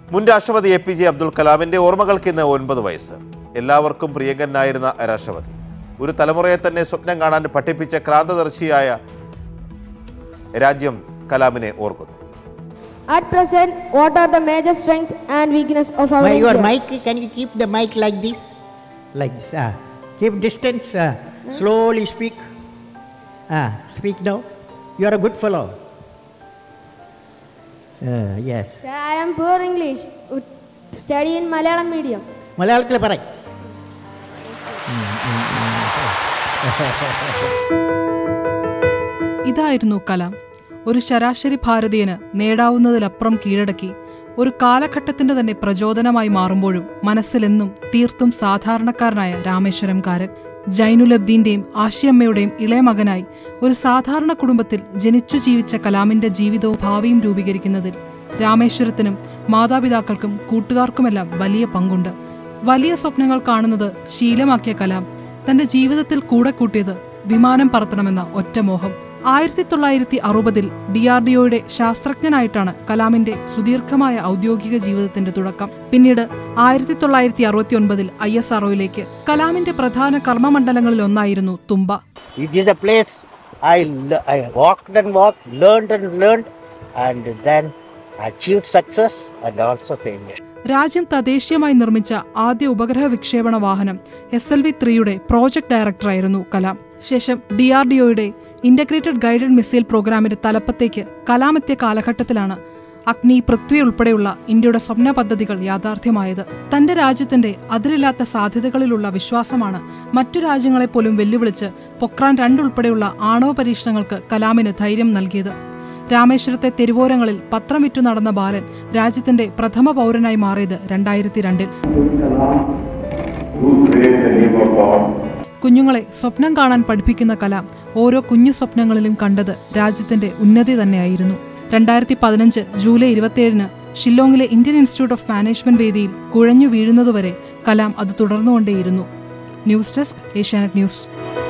മുൻ രാഷ്ട്രപതി A P J Abdul കലാമിന്റെ ഓർമ്മകൾക്ക് ഇന്ന് ഒൻപത് വയസ്സ് എല്ലാവർക്കും പ്രിയങ്കരനായിരുന്ന രാഷ്ട്രപതി ഒരു തലമുറയെ തന്നെ സ്വപ്നം കാണാൻ പഠിപ്പിച്ച ക്രാന്തദർശിയായ രാജ്യം കലാമിനെ ഓർക്കുന്നു At present, what are the major strengths and weakness of our My, your India? mic, can you keep the mic like this? Like this. Ah. Keep distance. Ah. Slowly speak. Ah. Speak now. You are a good fellow. Ah, yes. Sir, I am poor English. Would Study in Malayalam medium. മലയാളത്തിൽ പറ ഇതായിരുന്നു കലാം ഒരു ശരാശരി ഭാരതീയന് നേടാവുന്നതിലപ്പുറം കീഴടക്കി ഒരു കാലഘട്ടത്തിന്റെ തന്നെ പ്രചോദനമായി മാറുമ്പോഴും മനസ്സിലെന്നും തീർത്തും സാധാരണക്കാരനായ രാമേശ്വരംകാരൻ ജൈനുലബ്ദീന്റെയും ആശയമ്മയുടെയും ഇളയ മകനായി ഒരു സാധാരണ കുടുംബത്തിൽ ജനിച്ചു ജീവിച്ച കലാമിന്റെ ജീവിതവും ഭാവിയും രൂപീകരിക്കുന്നതിൽ രാമേശ്വരത്തിനും മാതാപിതാക്കൾക്കും കൂട്ടുകാർക്കുമെല്ലാം വലിയ പങ്കുണ്ട് വലിയ സ്വപ്നങ്ങൾ കാണുന്നത് ശീലമാക്കിയ കലാം തന്റെ ജീവിതത്തിൽ കൂടെ കൂട്ടിയത് വിമാനം പറത്തണമെന്ന ഒറ്റ മോഹം ആയിരത്തി തൊള്ളായിരത്തി അറുപതിൽ ഡി ആർ ഡി ഒയുടെ ശാസ്ത്രജ്ഞനായിട്ടാണ് കലാമിന്റെ സുദീർഘമായ ഔദ്യോഗിക ജീവിതത്തിന്റെ തുടക്കം പിന്നീട് ആയിരത്തി തൊള്ളായിരത്തി അറുപത്തി ഒൻപതിൽ ഐ എസ് ആർഒയിലേക്ക് കലാമിന്റെ പ്രധാന കർമ്മമണ്ഡലങ്ങളിൽ ഒന്നായിരുന്നു തുമ്പ It is a place I, l- I walked and walked, learned and learned, and then achieved success and also failure. രാജ്യം തദ്ദേശീയമായി നിർമ്മിച്ച ആദ്യ ഉപഗ്രഹ വിക്ഷേപണ വാഹനം എസ് എൽ വി ത്രീയുടെ പ്രോജക്ട് ഡയറക്ടറായിരുന്നു കലാം ശേഷം ഡി ആർ ഡി ഒയുടെ ഇന്റഗ്രേറ്റഡ് ഗൈഡഡ് മിസൈൽ പ്രോഗ്രാമിന്റെ തലപ്പത്തേക്ക് കലാം എത്തിയ കാലഘട്ടത്തിലാണ് അഗ്നി പൃഥ്വി ഉൾപ്പെടെയുള്ള ഇന്ത്യയുടെ സ്വപ്ന പദ്ധതികൾ യാഥാർത്ഥ്യമായത് തന്റെ രാജ്യത്തിന്റെ അതിരില്ലാത്ത സാധ്യതകളിലുള്ള വിശ്വാസമാണ് മറ്റു രാജ്യങ്ങളെ പോലും വെല്ലുവിളിച്ച് പൊക്രാൻ രണ്ടുൾപ്പെടെയുള്ള ആണവ പരീക്ഷണങ്ങൾക്ക് കലാമിന് ധൈര്യം നൽകിയത് രാമേശ്വരത്തെ തെരുവോരങ്ങളിൽ പത്രം വിറ്റു നടന്ന ബാലൻ രാജ്യത്തിന്റെ പ്രഥമ പൗരനായി മാറിയത് രണ്ടായിരത്തി രണ്ടിൽ who praise the name of God. കുഞ്ഞുങ്ങളെ സ്വപ്നം കാണാൻ പഠിപ്പിക്കുന്ന കലാം ഓരോ കുഞ്ഞു സ്വപ്നങ്ങളിലും കണ്ടത് രാജ്യത്തിന്റെ ഉന്നതി തന്നെയായിരുന്നു രണ്ടായിരത്തി പതിനഞ്ച് ജൂലൈ ഇരുപത്തിയേഴിന് ഷില്ലോങ്ങിലെ ഇന്ത്യൻ ഇൻസ്റ്റിറ്റ്യൂട്ട് ഓഫ് മാനേജ്മെന്റ് വേദിയിൽ കുഴഞ്ഞു വീഴുന്നതുവരെ കലാം അത് തുടർന്നുകൊണ്ടേയിരുന്നു ന്യൂസ് ഡെസ്ക് ഏഷ്യാനെറ്റ് ന്യൂസ്